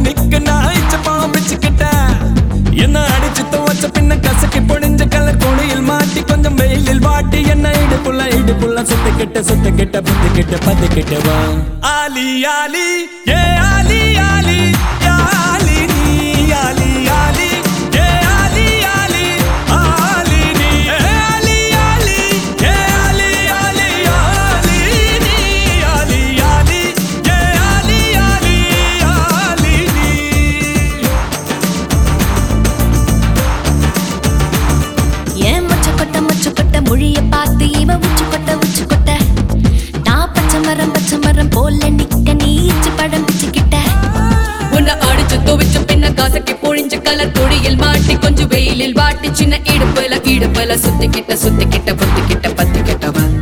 நிக்க நான் இச்ச பழம் பிச்சுக்கிட்டேன் என்ன அடிச்சு துவச்ச பின்ன கசக்கி பொடிஞ்ச கலர் கொடியில் மாட்டி கொஞ்சம் வெயிலில் வாட்டி என்ன இடுப்புள்ள இடுப்புள்ள சுத்திக்கிட்ட சுத்திக்கிட்ட புத்திக்கிட்ட பத்திக்கிட்ட வா ஆலி ஆலி ஏ ஆலி ஆலி யா ஆலி நீ ஆலி ஆலி ஏ ஆலி ஆலி ஆலி நீ ஏ ஆலி ஆலி ஏ ஆலி ஆலி ஆலி நீ ஆலி ஆலி ஏ ஆலி ஆலி ஆலி நீ ஏன் மொச்சக்கொட்டை மொச்சக்கொட்டை மொழிய பார்த்து இவன் உச்சுக்கொட்டை உச்சுக்கொட்டை நான் பச்சை மரம் பச்சை மரம் போல நிக்க நீ இச்சு படம் பிச்சுக்கிட்ட உன்னை அடிச்சு துவைச்சு பின்ன காசக்கி பொழிஞ்ச கலர் கொடியில் மாட்டி கொஞ்சம் வெயிலில் வாட்டி சின்ன இடுப்புல இடுப்புல சுத்திக்கிட்ட சுத்திக்கிட்ட புத்திக்கிட்ட பத்திக்கிட்டவன்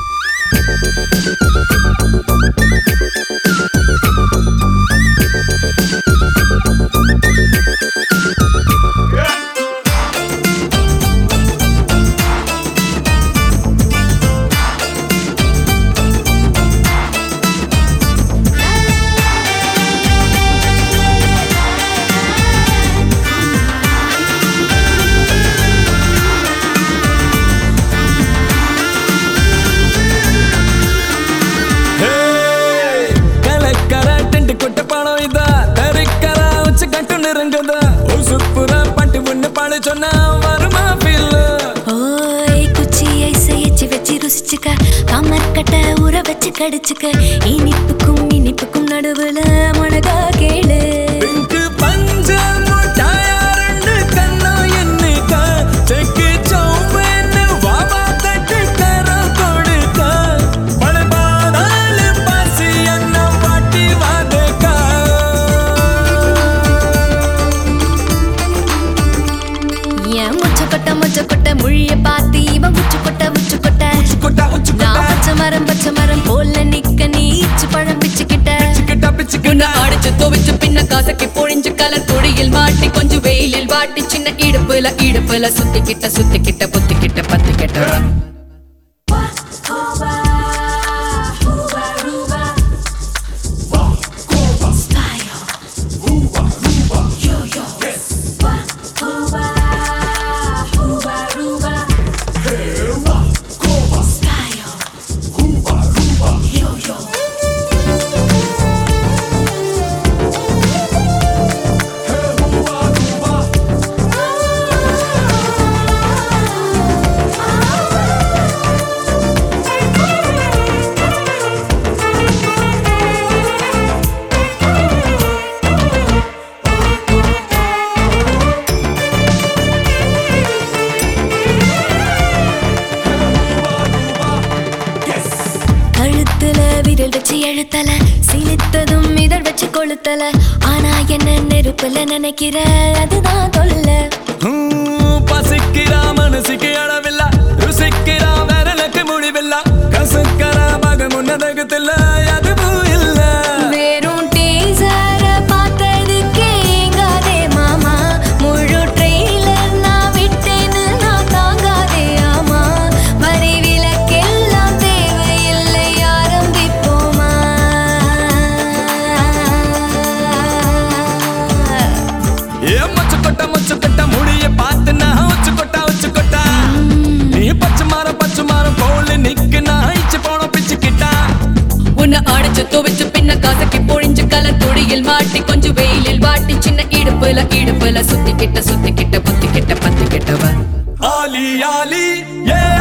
கலக்கர டென்ட் கொட்ட பணம் இதா தரிக்கர உச்ச கட்டு நெருங்குதா உசுப்புற பட்டு ஒண்ணு பாடு சொன்னா வருமா feel? ஓய் குச்சியை செய்யச்சு வச்சு ருசிச்சுக்க கமர் கட்ட ஊற வச்சு கடிச்சுக்க இனிப்புக்கும் இனிப்புக்கும் நடுவுல முனகா கேளு பிங்க் பஞ்ச முட்டாயா ரெண்டு கண்ணா என்னைக்க செக்கு சௌம்பன்னு வாவா தட்டு தரம் கொடுக்க பழபாதாளு பாசி என்ன வாட்டி வாதக்கா ஏன் முச்சக்கொட்டை முச்சக்கொட்டை மொழிய பார்த்து இவன் உச்சுக்கொட்டை உச்சுக்கொட்டை கொட்டா உச்சு நான் பச்சை மரம் பச்சை மரம் போல நிக்க நீ இச்சு பழம் பிச்சுக்கிட்ட கிட்டா உன்னை பிச்சுக்கிட்டா அடிச்சு துவைச்சு பின்ன காசக்கி பொழிஞ்ச கலர் கொடியில் மாட்டி கொஞ்சம் வெயிலில் வாட்டி சின்ன இடுப்புல இடுப்புல சுத்திக்கிட்ட சுத்திக்கிட்ட புத்திக்கிட்ட பத்திக்கிட்டவன் கழுத்துல விரல் வச்சு எழுத்தல சிலித்ததும் இதழ் வச்சு கொளுத்தல ஆனா என்ன நெருப்புல நினைக்கிற அதுதான் தொல்ல ஹம், பசிக்கிறா மனசுக்கு அளவில்ல ருசிக்கிறா விரலுக்கு முடிவில்ல கசக்கற மக முன்னதகத்தில்ல அதுவும் இல்ல வெறும் டீசர பார்த்ததுக்கே ஏங்காதே மாமா முழு ட்ரெயிலர் நான் விட்டேன்னு நான் தாங்காதே ஆமா வரி விலக்கெல்லாம் தேவையில்லை ஆரம்பிப்போமா ஏ மொச்ச கொட்ட மொச்ச கொட்ட முடிய பார்த்து நான் உச்சு கொட்டா உச்சு கொட்டா நீ பச்சை மாறம் பச்சை மாறம் போல நிக்கு நான் இச்சு போன பிச்சுக்கிட்டா உன்னை அடிச்சு துவைச்சு பின்ன காசக்கி பொழிஞ்ச கலர் கொடியில் மாட்டி கொஞ்சம் வெயிலில் வாட்டி சின்ன இடுப்புல இடுப்புல சுத்திக்கிட்ட சுத்திக்கிட்ட புத்திக்கிட்ட பத்திக்கிட்டவன் ஆலி ஆலி ஏ